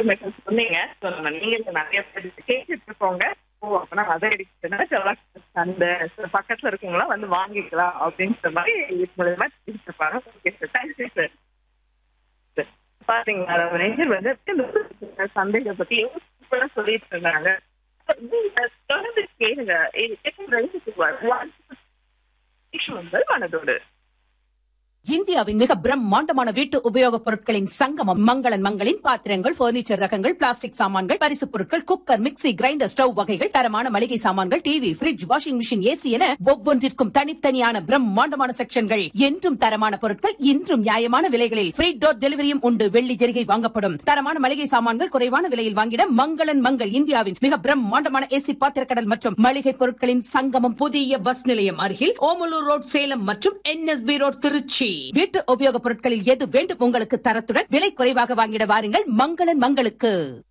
information சொன்னீங்க so நம்ம நீங்க நிறைய பேர் கேட்டுட்டு இருக்கோங்க ஓ அப்பனா அதை அடிச்சுன்னா செவ்வாய் அந்த பக்கத்துல இருக்கவங்களாம் வந்து வாங்கிக்கலாம் அப்படின்ற மாதிரி இது மூலயமா இருப்பாங்க ஓகே சார் தேங்க்யூ சார் பாத்தீங்களா நம்ம நெஞ்சர் வந்து இந்த சந்தைகளை பத்தி சூப்பரா சொல்லிட்டு இருந்தாங்க நீங்க தொடர்ந்து கேளுங்க இது கேட்கும் ரெண்டு வந்து மனதோடு இந்தியாவின் மிக பிரம்மாண்டமான வீட்டு உபயோகப் பொருட்களின் சங்கமம் மங்களன் மங்களின் பாத்திரங்கள் பர்னிச்சர் ரகங்கள் பிளாஸ்டிக் சாமான்கள் பரிசுப் பொருட்கள் குக்கர் மிக்ஸி கிரைண்டர் ஸ்டவ் வகைகள் தரமான மளிகை சாமான்கள் TV fridge washing machine AC என ஒவ்வொன்றிற்கும் தனித்தனியான பிரம்மாண்டமான செக்ஷன்கள் என்றும் தரமான பொருட்கள் இன்றும் நியாயமான விலைகளில் ஃப்ரீ டோர் டெலிவரியும் உண்டு வெள்ளி ஜெரிகை வாங்கப்படும் தரமான மளிகை சாமான்கள் குறைவான விலையில் வாங்கிட மங்களன் மங்கள் இந்தியாவின் மிக பிரம்மாண்டமான ஏசி பாத்திரக்கடல் மற்றும் மளிகை பொருட்களின் சங்கமம் புதிய பஸ் நிலையம் அருகில் ஓமலூர் ரோட் சேலம் மற்றும் என்எஸ்பி ரோட் திருச்சி வீட்டு உபயோகப் பொருட்களில் எது வேண்டும் உங்களுக்கு தரத்துடன் விலை குறைவாக வாங்கிட வாருங்கள் மங்களன் மங்களுக்கு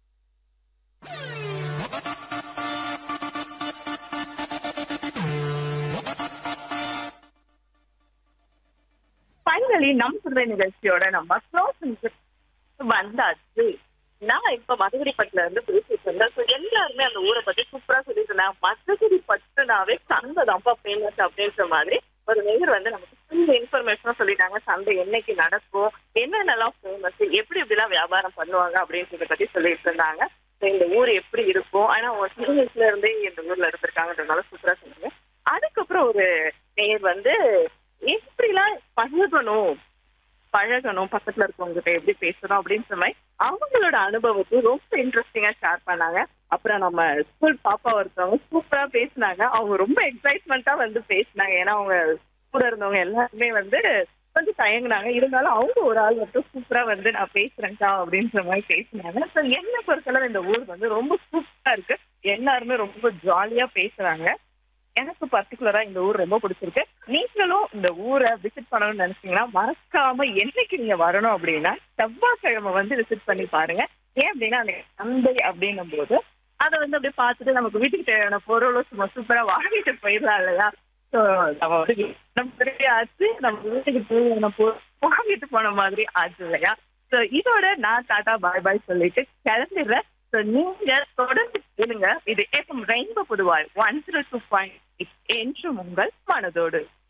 ஃபைனலி நம் சுதை நிகழ்ச்சியோட நம்ம க்ளோஸ் வந்தாச்சு நான் இப்ப மதுரைப்பட்டுல இருந்து பேசிட்டு இருந்தேன் So, எல்லாருமே அந்த ஊரை பத்தி சூப்பரா சொல்லிட்டு இருந்தாங்க மதுரைப்பட்டுனாவே சந்தை தான்ப்பா ஃபேமஸ் அப்படின்ற மாதிரி ஒரு நேயர் வந்து நமக்கு ஃபுல் இன்ஃபர்மேஷனும் சொல்லிட்டாங்க சந்தை என்னைக்கு நடக்கும் என்னென்னலாம் ஃபேமஸ் எப்படி எப்படிலாம் வியாபாரம் பண்ணுவாங்க அப்படின்றத பத்தி சொல்லிட்டு இருந்தாங்க So, இந்த ஊர் எப்படி இருக்கும் ஆனா ஒரு சின்ன வயசுல இருந்தே இந்த ஊர்ல இருந்திருக்காங்கன்றதுனால சூப்பரா சொன்னாங்க அதுக்கப்புறம் ஒரு நேயர் வந்து எப்படிலாம் பழகணும் பழகணும் பக்கத்துல இருக்கவங்க கிட்ட எப்படி பேசணும் அப்படின்ற மாதிரி அவங்களோட அனுபவத்தை ரொம்ப இன்ட்ரெஸ்டிங்கா ஷேர் பண்ணாங்க அப்புறம் நம்ம ஸ்கூல் பாப்பா ஒருத்தவங்க சூப்பரா பேசினாங்க அவங்க ரொம்ப எக்ஸைட்மெண்ட்டா வந்து பேசினாங்க ஏன்னா அவங்க கூட இருந்தவங்க எல்லாருமே வந்து கொஞ்சம் தயங்குனாங்க இருந்தாலும் அவங்க ஒரு ஆள் மட்டும் சூப்பரா வந்து நான் பேசுறேன்க்கா அப்படின்ற மாதிரி பேசினாங்க ஸோ என்ன பொறுத்தளவு இந்த ஊர் வந்து ரொம்ப சூப்பரா இருக்கு எல்லாருமே ரொம்ப ஜாலியா பேசுறாங்க எனக்கு பர்டிகுலரா இந்த ஊர் ரொம்ப பிடிச்சிருக்கு நீங்களும் இந்த ஊரை விசிட் பண்ணணும்னு நினைச்சீங்கன்னா மறக்காம என்னைக்கு நீங்க வரணும் அப்படின்னா செவ்வாய்க்கிழமை வந்து விசிட் பண்ணி பாருங்க ஏன் அப்படின்னா அந்த சந்தை அப்படின்னும் போது அதை வந்து அப்படியே பார்த்துட்டு நமக்கு வீட்டுக்கு தேவையான பொருளும் சும்மா சூப்பரா வாங்கிட்டு போயிடலாம் இல்லையா ஸோ நம்ம வந்து நம்ம திருப்பி ஆச்சு நம்ம வீட்டுக்கு தேவையான பொருள் வாங்கிட்டு போன மாதிரி ஆச்சு இல்லையா ஸோ இதோட நான் டாடா பாய் பாய் சொல்லிட்டு கிளம்பிடுறேன் ஸோ நீங்க தொடர்ந்து கேளுங்க இது ஏப்பம் rainbow Puduvai one zero two point என்றும் உங்கள் மனதோடு